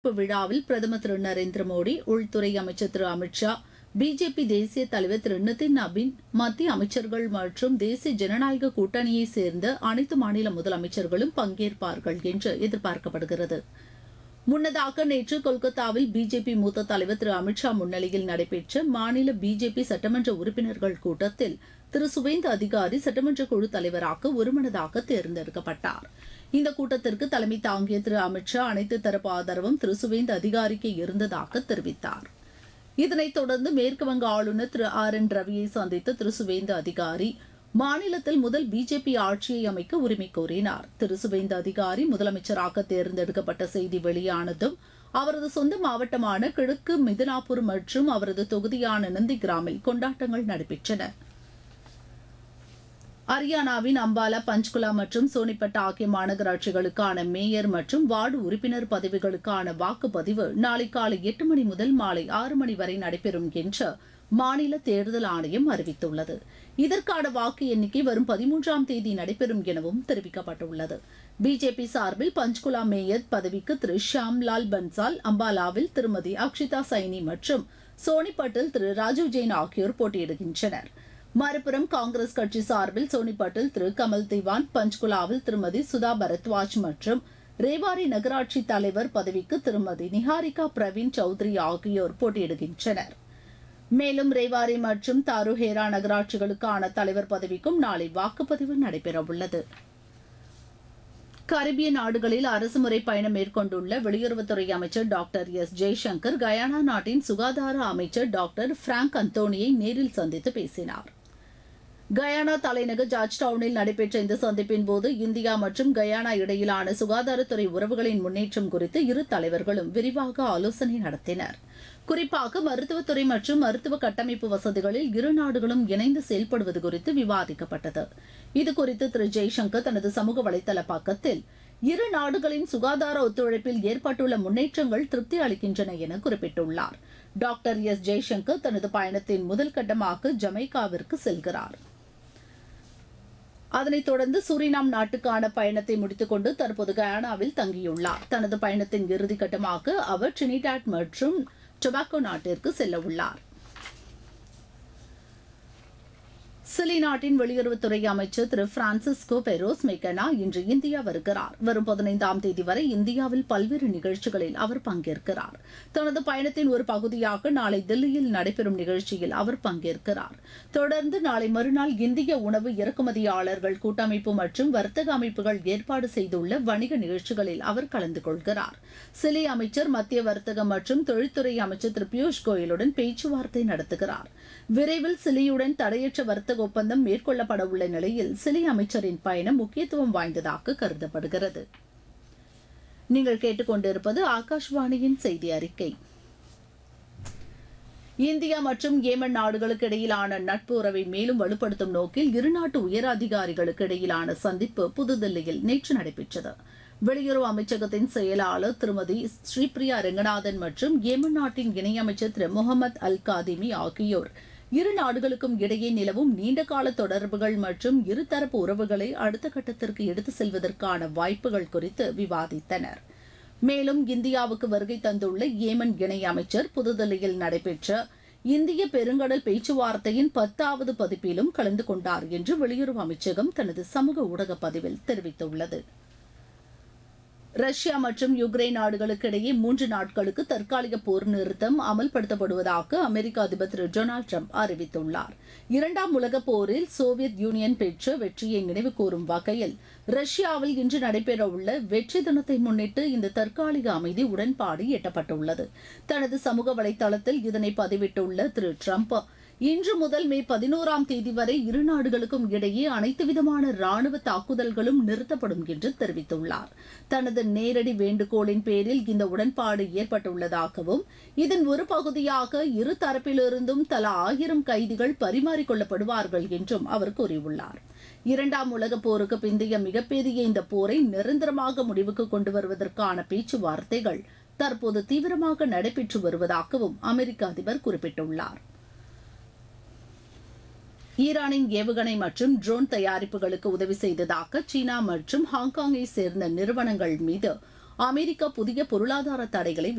சிறப்பு விழாவில் பிரதமர் திரு நரேந்திர மோடி உள்துறை அமைச்சர் திரு அமித் ஷா பிஜேபி தேசிய தலைவர் திரு நிதின் நபின் மத்திய அமைச்சர்கள் மற்றும் தேசிய ஜனநாயக கூட்டணியைச் சேர்ந்த அனைத்து மாநில முதலமைச்சர்களும் பங்கேற்பார்கள் என்று எதிர்பார்க்கப்படுகிறது முன்னதாக நேற்று கொல்கத்தாவில் பிஜேபி மூத்த தலைவர் திரு அமித் ஷா முன்னிலையில் நடைபெற்ற மாநில பிஜேபி சட்டமன்ற உறுப்பினர்கள் கூட்டத்தில் திரு சுவேந்து அதிகாரி சட்டமன்ற குழு தலைவராக ஒருமனதாக தேர்ந்தெடுக்கப்பட்டார் இந்த கூட்டத்திற்கு தலைமை தாங்கிய திரு அமித் ஷா அனைத்து தரப்பு ஆதரவும் திரு சுவேந்து அதிகாரிக்கு இருந்ததாக தெரிவித்தார் இதனைத் தொடர்ந்து மேற்குவங்க ஆளுநர் திரு ஆர் என் ரவியை சந்தித்த திரு சுவேந்து அதிகாரி மாநிலத்தில் முதல் பிஜேபி ஆட்சியை அமைக்க உரிமை கோரினார் திரு சுவேந்து அதிகாரி முதலமைச்சராக தேர்ந்தெடுக்கப்பட்ட செய்தி வெளியானதும் அவரது சொந்த மாவட்டமான கிழக்கு மிதினாபூர் மற்றும் அவரது தொகுதியான நந்திகிராமில் கொண்டாட்டங்கள் நடைபெற்றன ஹரியானாவின் அம்பாலா பஞ்ச்குலா மற்றும் சோனிபட் ஆகிய மாநகராட்சிகளுக்கான மேயர் மற்றும் வார்டு உறுப்பினர் பதவிகளுக்கான வாக்குப்பதிவு நாளை காலை எட்டு மணி முதல் மாலை ஆறு மணி வரை நடைபெறும் என்று மாநில தேர்தல் ஆணையம் அறிவித்துள்ளது இதற்கான வாக்கு எண்ணிக்கை வரும் பதிமூன்றாம் தேதி நடைபெறும் எனவும் தெரிவிக்கப்பட்டுள்ளது பிஜேபி சார்பில் பஞ்ச்குலா மேயர் பதவிக்கு திரு ஷியாம்லால் பன்சால் அம்பாலாவில் திருமதி அக்ஷிதா சைனி மற்றும் சோனிபட்டில் திரு ராஜீவ் ஜெயின் ஆகியோர் போட்டியிடுகின்றனர் மறுபுறம் காங்கிரஸ் கட்சி சார்பில் சோனிபட்டில் திரு கமல் திவான் பஞ்ச்குலாவில் திருமதி சுதா பரத்வாஜ் மற்றும் ரேவாரி நகராட்சி தலைவர் பதவிக்கு திருமதி நிஹாரிகா பிரவீன் சௌத்ரி ஆகியோர் போட்டியிடுகின்றனர் மேலும் ரேவாரி மற்றும் தாருஹேரா நகராட்சிகளுக்கான தலைவர் பதவிக்கும் நாளை வாக்குப்பதிவு நடைபெறவுள்ளது கரிபிய நாடுகளில் அரசுமுறை பயணம் மேற்கொண்டுள்ள வெளியுறவுத்துறை அமைச்சர் டாக்டர் எஸ் ஜெய்சங்கர் கயானா நாட்டின் சுகாதார அமைச்சர் டாக்டர் பிராங்க் அந்தோனியை நேரில் சந்தித்து பேசினார் கயானா தலைநகர் ஜார்ஜ் டவுனில் நடைபெற்ற இந்த சந்திப்பின் போது இந்தியா மற்றும் கயானா இடையிலான சுகாதாரத்துறை உறவுகளின் முன்னேற்றம் குறித்து இரு தலைவர்களும் விரிவாக ஆலோசனை நடத்தினர் குறிப்பாக மருத்துவத்துறை மற்றும் மருத்துவ கட்டமைப்பு வசதிகளில் இரு நாடுகளும் இணைந்து செயல்படுவது குறித்து விவாதிக்கப்பட்டது இதுகுறித்து திரு ஜெய்சங்கர் தனது சமூக வலைதள பக்கத்தில் இரு நாடுகளின் சுகாதார ஒத்துழைப்பில் ஏற்பட்டுள்ள முன்னேற்றங்கள் திருப்தி அளிக்கின்றன என குறிப்பிட்டுள்ளார் டாக்டர் எஸ் ஜெய்சங்கர் தனது பயணத்தின் முதல் கட்டமாக ஜமைக்காவிற்கு செல்கிறார் அதனைத் தொடர்ந்து சூரினாம் நாட்டுக்கான பயணத்தை முடித்துக்கொண்டு தற்போது கயானாவில் தங்கியுள்ளார் தனது பயணத்தின் இறுதிக்கட்டமாக அவர் ட்ரினிடாட் மற்றும் டொபாக்கோ நாட்டிற்கு செல்ல உள்ளார் சிலி நாட்டின் வெளியுறவுத்துறை அமைச்சர் திரு பிரான்சிஸ்கோ பெரோஸ் மெக்கனா இன்று இந்தியா வருகிறார் வரும் பதினைந்தாம் தேதி வரை இந்தியாவில் பல்வேறு நிகழ்ச்சிகளில் அவர் பங்கேற்கிறார் தனது பயணத்தின் ஒரு பகுதியாக நாளை தில்லியில் நடைபெறும் நிகழ்ச்சியில் அவர் பங்கேற்கிறார் தொடர்ந்து நாளை மறுநாள் இந்திய உணவு இறக்குமதியாளர்கள் கூட்டமைப்பு மற்றும் வர்த்தக அமைப்புகள் ஏற்பாடு செய்துள்ள வணிக நிகழ்ச்சிகளில் அவர் கலந்து கொள்கிறார் சிலி அமைச்சர் மத்திய வர்த்தக மற்றும் தொழில்துறை அமைச்சர் திரு பியூஷ் கோயலுடன் பேச்சுவார்த்தை நடத்துகிறார் விரைவில் சிலியுடன் தடையற்ற வர்த்தக ஒப்பந்தம் மேற்கொள்ளப்பட உள்ள நிலையில் சிலி அமைச்சரின் பயணம் முக்கியத்துவம் வாய்ந்ததாக கருதப்படுகிறது நீங்கள் கேட்டுக்கொண்டிருப்பது ஆகாஷ்வாணியின் செய்தி அறிக்கை இந்தியா மற்றும் ஏமன் நாடுகளுக்கு இடையிலான நட்பு உறவை மேலும் வலுப்படுத்தும் நோக்கில் இருநாட்டு உயர் அதிகாரிகளுக்கு இடையிலான சந்திப்பு புதுதில்லியில் நேற்று நடைபெற்றது வெளியுறவு அமைச்சகத்தின் செயலாளர் திருமதி ஸ்ரீபிரியா ரெங்கநாதன் மற்றும் ஏமன் நாட்டின் இணையமைச்சர் திரு முகமது அல் காதிமி ஆகியோர் இரு நாடுகளுக்கும் இடையே நிலவும் நீண்டகால தொடர்புகள் மற்றும் இருதரப்பு உறவுகளை அடுத்த கட்டத்திற்கு எடுத்து செல்வதற்கான வாய்ப்புகள் குறித்து விவாதித்தனர் மேலும் இந்தியாவுக்கு வருகை தந்துள்ள ஏமன் இணையமைச்சர் புதுதில்லியில் நடைபெற்ற இந்திய பெருங்கடல் பேச்சுவார்த்தையின் பத்தாவது பதிப்பிலும் கலந்து கொண்டார் என்று வெளியுறவு அமைச்சகம் தனது சமூக ஊடக பதிவில் தெரிவித்துள்ளது ரஷ்யா மற்றும் யுக்ரைன் நாடுகளுக்கு இடையே மூன்று நாட்களுக்கு தற்காலிக போர் நிறுத்தம் அமல்படுத்தப்படுவதாக அமெரிக்க அதிபர் திரு டொனால்டு ட்ரம்ப் அறிவித்துள்ளார் இரண்டாம் உலகப் போரில் சோவியத் யூனியன் பெற்ற வெற்றியை நினைவு கூறும் வகையில் ரஷ்யாவில் இன்று நடைபெறவுள்ள வெற்றி தினத்தை முன்னிட்டு இந்த தற்காலிக அமைதி உடன்பாடு எட்டப்பட்டுள்ளது தனது சமூக வலைதளத்தில் இதனை பதிவிட்டுள்ள திரு ட்ரம்ப் இன்று முதல் மே பதினோராம் தேதி வரை இரு நாடுகளுக்கும் இடையே அனைத்து விதமான ராணுவ தாக்குதல்களும் நிறுத்தப்படும் என்று தெரிவித்துள்ளார் தனது நேரடி வேண்டுகோளின் பேரில் இந்த உடன்பாடு ஏற்பட்டுள்ளதாகவும் இதன் ஒரு பகுதியாக இரு தரப்பிலிருந்தும் தலா ஆயிரம் கைதிகள் பரிமாறிக்கொள்ளப்படுவார்கள் என்றும் அவர் கூறியுள்ளார் இரண்டாம் உலகப் போருக்கு பிந்தைய மிகப்பெரிய இந்த போரை நிரந்தரமாக முடிவுக்கு கொண்டு வருவதற்கான பேச்சுவார்த்தைகள் தற்போது தீவிரமாக நடைபெற்று வருவதாகவும் அமெரிக்க அதிபர் குறிப்பிட்டுள்ளார் ஈரானின் ஏவுகணை மற்றும் ட்ரோன் தயாரிப்புகளுக்கு உதவி செய்ததாக சீனா மற்றும் ஹாங்காங்கை சேர்ந்த நிறுவனங்கள் மீது அமெரிக்கா புதிய பொருளாதார தடைகளை